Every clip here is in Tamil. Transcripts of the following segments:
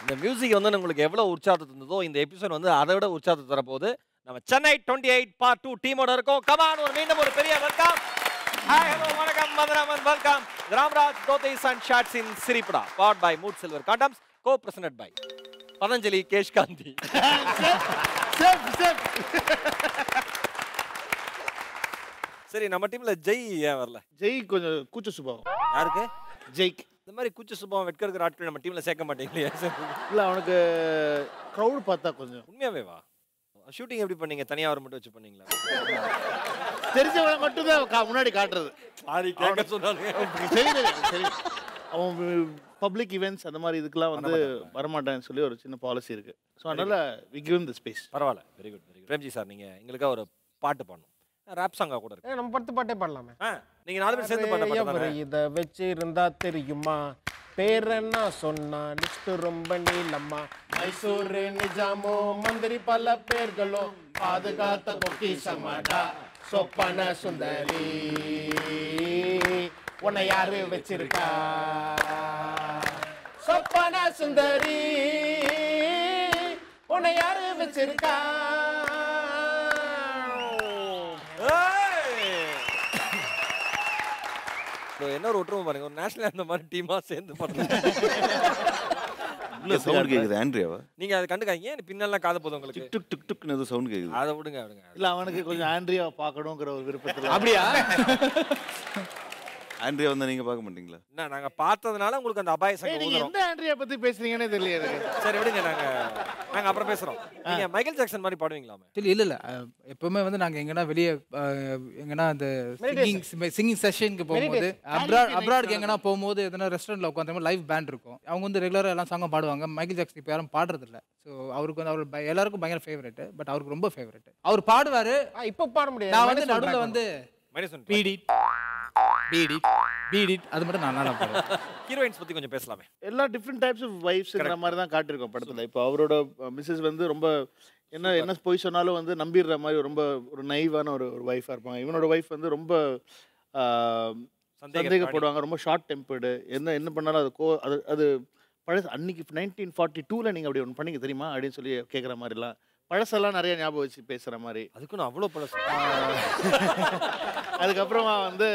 இந்த மியூசிக் வந்து உங்களுக்கு எவ்வளவு உற்சாகத்தை தந்ததோ இந்த எபிசோட் வந்து அதை விட உற்சாகத்தை தரப்போகுது நம்ம Chennai twenty eight part two டீமோட இருக்கோம் கமான் ஒரு மீண்டும் ஒரு பெரிய வெல்கம் ஹாய் ஹலோ வணக்கம் Madhuraman welcome Ramraj dhotis and shirts in சிரிப்படா part by Moods silver condoms co present by Patanjali Kesh Kanti சரி நம்ம டீம்ல ஜெய் ஏன் வரல ஜெய் கொஞ்சம் கூச்ச சுபாவம் யாருக்கு ஜெய்க் இந்த மாதிரி கூச்ச சுபாவம் வெட்க இருக்கிற ஆட்கள் நம்ம டீம்ல சேர்க்க மாட்டீங்களே இல்ல அவனுக்கு க்ரௌட் பார்த்தா கொஞ்சம் உண்மையாவே வா ஷூட்டிங் எப்படி பண்ணீங்க தனியா அவர் மட்டும் வச்சு பண்ணீங்களா தெரிஞ்சவனை மட்டும் தான் முன்னாடி காட்டுறது சாரி கேட்க சொன்னாங்க சரி சரி அவன் பப்ளிக் ஈவெண்ட்ஸ் அந்த மாதிரி இதுக்கெல்லாம் வந்து வரமாட்டான்னு சொல்லி ஒரு சின்ன பாலிசி இருக்கு ஸோ அதனால வி கிவ் த ஸ்பேஸ் பரவாயில்ல very good very good Premji sir நீங்க எங்களுக்காக ஒரு பாட்டு பாடணும் ரேப் சாங்கா கூட இருக்கு ஏ, நம்ம படுத்து பாட்டே பாடலாமே ஆ, நீங்க நாலு பேர் சேர்ந்து பாட்ட எவர் பாட்டு இத வச்சு இருந்தா தெரியுமா பேர் என்ன சொன்னா லிஸ்ட் ரொம்ப நீளம்மா மைசூரு நிஜாமோ மந்திரி பல பேர்களோ பாதுகாத்த பொக்கிஷமாடா சொப்பன சுந்தரி உன்னை யாரு வச்சிருக்கா சொப்பன சுந்தரி உன்னை யாரு வச்சிருக்கா இதோ என்ன ஒரு ஒற்றுமை பாருங்க ஒரு நேஷனல் அந்த மாதிரி டீமா சேர்ந்து பண்ணுங்க இல்ல சவுண்ட் கேக்குது ஆண்ட்ரியாவா நீங்க அதை கண்டுக்காதீங்க ஏன் பின்னெல்லாம் காத போதும் உங்களுக்கு டுக் டுக் டுக்னு ஏதோ சவுண்ட் கேக்குது அதை விடுங்க விடுங்க இல்ல அவனுக்கு கொஞ்சம் ஆண்ட்ரியா பார்க்கணுங்கிற ஒரு விருப்பத்தில் அப்படியா ஆண்ட்ரியா வந்தா நீங்க பார்க்க மாட்டீங்களா என்ன நாங்க பார்த்ததுனால உங்களுக்கு அந்த அபாய ஏய், சங்கம் நீங்க ஊதுறோம் எந்த ஆண்ட்ரியா பத்தி பேசுறீங்கன்னே தெரியல எனக்கு சரி விடுங்க நாங்க நாங்க அப்புறம் பேசுறோம் நீங்க மைக்கேல் ஜாக்சன் மாதிரி பாடுவீங்களாமே இல்லை இல்லை இல்லை எப்பவுமே வந்து நாங்கள் எங்கன்னா வெளியே எங்கன்னா அந்த சிங்கிங் சிங்கிங் செஷனுக்கு போகும்போது அப்ராட் அப்ராடுக்கு எங்கன்னா போகும்போது எதனா ரெஸ்டாரண்ட்டில் உட்காந்து லைவ் பேண்ட் இருக்கும் அவங்க வந்து ரெகுலராக எல்லாம் சாங்கும் பாடுவாங்க மைக்கேல் ஜாக்சன் இப்போ யாரும் பாடுறதில்ல ஸோ அவருக்கு வந்து அவர் ப- எல்லாருக்கும் பயங்கர ஃபேவரட் பட் அவருக்கு ரொம்ப ஃபேவரட் அவர் பாடுவார் ஆ, இப்ப பாட முடியாது நான் வந்து மைனஸ் ஒன் நடுவில் track வந்து minus one beat it beat it beat it அது மட்டும் நான் நல்லா பாடுவேன் ஹீரோயின்ஸ் பத்தி கொஞ்சம் பேசலாமே எல்லா டிஃப்ரெண்ட் டைப்ஸ் ஆஃப் வைஃப்ஸ்ங்கிற மாதிரி தான் காட்டியிருக்கோம் படத்துல இப்போ அவரோட மிஸ்ஸஸ் வந்து ரொம்ப என்ன என்ன போய் சொன்னாலும் வந்து நம்பிடுற மாதிரி ரொம்ப ஒரு நைவான ஒரு ஒரு ஒய்ஃபாக இருப்பாங்க இவனோட ஒய்ஃப் வந்து ரொம்ப ஆஹ், சந்தேக சந்தேகப்படுவாங்க ரொம்ப ஷார்ட் டெம்பர்டு என்ன என்ன பண்ணாலும் அது கோ அது அது பழசு அன்னைக்கு நைன்டீன் ஃபார்ட்டி டூவில் நீங்கள் அப்படி ஒன்று பண்ணீங்க தெரியுமா அப்படின்னு சொல்லி கேட்குற மாதிரிலாம் பழசெல்லாம் நிறைய ஞாபகம் வச்சு பேசுகிற மாதிரி அதுக்கு நான் அவ்வளோ பழசு அதுக்கப்புறமா வந்து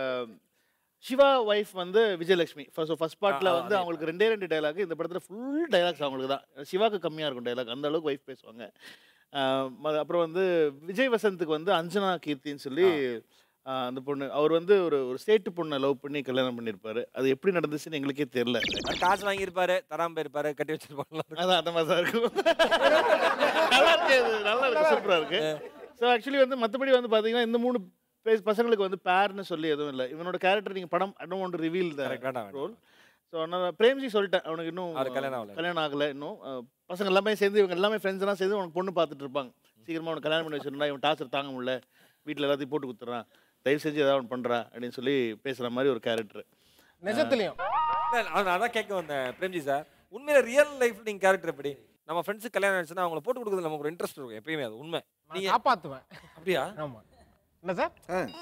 சிவா ஒய்ஃப் வந்து விஜயலட்சுமி ஃபர்ஸ்ட் ஃபர்ஸ்ட் பார்ட்டில் ஆ, ஆ, வந்து அதே அவங்களுக்கு ரெண்டே ரெண்டு டைலாக் இந்த படத்தில் ஃபுல் டைலாக்ஸ் அவங்களுக்கு தான் சிவாக்கு கம்மியாக இருக்கும் டைலாக் அந்த அளவுக்கு ஒய்ஃப் பேசுவாங்க ஆஹ் ம- அப்புறம் வந்து விஜய் வசந்துக்கு வந்து அஞ்சனா கீர்த்தின்னு சொல்லி ஆஹ் அந்த பொண்ணு அவர் வந்து ஒரு ஒரு ஸ்டேட்டு பொண்ணை லவ் பண்ணி கல்யாணம் பண்ணியிருப்பாரு அது எப்படி நடந்துச்சுன்னு எங்களுக்கே தெரியல காசு வாங்கியிருப்பாரு தராம போயிருப்பாரு கட்டி வச்சிருப்பாங்க அதான் அந்த மாதிரி தான் இருக்கும் நல்லா இருக்கு அது நல்லா இருக்கு சூப்பராக இருக்கு ஸோ ஆக்சுவலி வந்து மற்றபடி வந்து பார்த்தீங்கன்னா இந்த மூணு பேஸ் பசங்களுக்கு வந்து பேர்னு சொல்லி எதுவும் இல்லை இவனோட கேரக்டர் நீங்கள் படம் I don't want reveal the Correct, வேண்டாம், வேண்டாம். ரோல் ஸோ நான் பிரேம்ஜி சொல்லிட்டேன் அவனுக்கு இன்னும் அவருக்கு கல்யாணம் ஆகல. கல்யாணம் ஆகலை இன்னும் அஹ், பசங்க எல்லாமே சேர்ந்து இவங்க எல்லாமே ஃப்ரெண்ட்ஸ் எல்லாம் சேர்ந்து உனக்கு பொண்ணு பார்த்துட்டு இருப்பாங்க சீக்கிரமா அவனுக்கு கல்யாணம் பண்ணி வச்சிருந்தா இவன் டார்ச்சர் தாங்க முடியல வீட்டில் எல்லாத்தையும் போட்டு கொடுத்துட்றான் தயவு செஞ்சு ஏதாவது ஒன்று பண்ணுறா அப்படின்னு சொல்லி பேசுகிற மாதிரி ஒரு கேரக்டர் நிஜத்துலயும் இல்ல, அதான் அதான் கேட்க வந்தேன் பிரேம்ஜி சார் உண்மையில ரியல் லைஃப் நீங்க கேரக்டர் எப்படி நம்ம ஃப்ரெண்ட்ஸுக்கு கல்யாணம் ஆயிடுச்சுன்னா அவங்கள போட்டு கொடுக்குறது நமக்கு ஒரு இன்ட்ரெஸ்ட் இருக்கும் எப்பயுமே அது உண்மை நான் நீங்க காப்பாத்துவேன் அப்படியா ஆமா என்ன சார்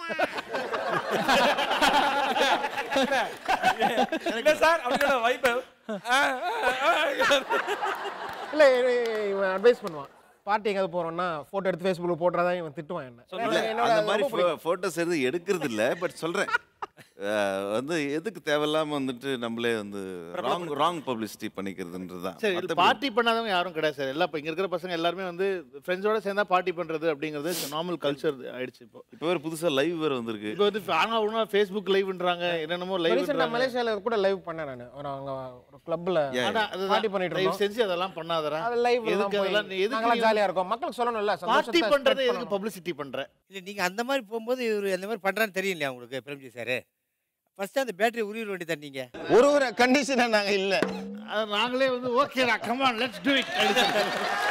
இல்ல சார் அப்படின்னா வைப் இல்ல இ- இவன் அட்வைஸ் பண்ணுவான் பார்ட்டி எங்கேயாவது போறோம்னா போட்டோ எடுத்து ஃபேஸ்புக்ல போடுறதா இவன் திட்டுவான் என்ன இல்ல என்னோட அந்த மாதிரி ரொம்ப பிடிக்கும். போட்டோஸ் எதுவும் எடுக்கிறது இல்ல பட் சொல்றேன் அஹ் வந்து எதுக்கு தேவையில்லாம வந்துட்டு நம்மளே வந்து ராங் ராங் பப்ளிசிட்டி பண்ணிக்கிறதுன்றது தான் சரி மத்தபடி- பார்ட்டி பண்ணாதவங்க யாரும் கிடையாது சார் எல்லாம் இப்போ இங்கே இருக்கிற பசங்க எல்லாருமே வந்து ஃப்ரெண்ட்ஸோட சேர்ந்தா பார்ட்டி பண்ணுறது அப்படிங்கிறது நார்மல் கல்ச்சர் ஆயிடுச்சு இப்போ இப்போ வேற புதுசா லைவ் வேற வந்திருக்கு இப்போ வந்து ஆனால் ஒன்றா ஃபேஸ்புக் லைவ்ன்றாங்க என்னென்னமோ லைவ் ரீசெண்டா மலேசியால கூட லைவ் பண்ணேன் நான் ஒரு அங்க ஒரு கிளப்ல Yeah, ஆனா அதுதான் பார்ட்டி பண்ணிட்டு தயவு இருந்தோம் செஞ்சு அதெல்லாம் பண்ணாதடா அது லைவ் எதுக்கு அதெல்லாம் நீ எதுக்கு நாங்களாம் ஜாலியா இருக்கோம் மக்களுக்கு சொல்லணும்ல பார்ட்டி சந்தோஷத்தை பண்றதை spread எதுக்கு பண்ணணும். பப்ளிசிட்டி பண்ற இல்லை நீங்கள் அந்த மாதிரி போகும்போது இவர் அந்த மாதிரி பண்ணுறான்னு தெரியும் இல்லையா உங்களுக்கு பிரேம்ஜி சார் ஃபஸ்ட்டு அந்த பேட்டரி உருவிட வேண்டி தண்ணீங்க ஒரு ஒரு கண்டிஷனை நாங்க இல்ல அது நாங்களே வந்து ஓகேடா கமான் லெட்ஸ் டு இட்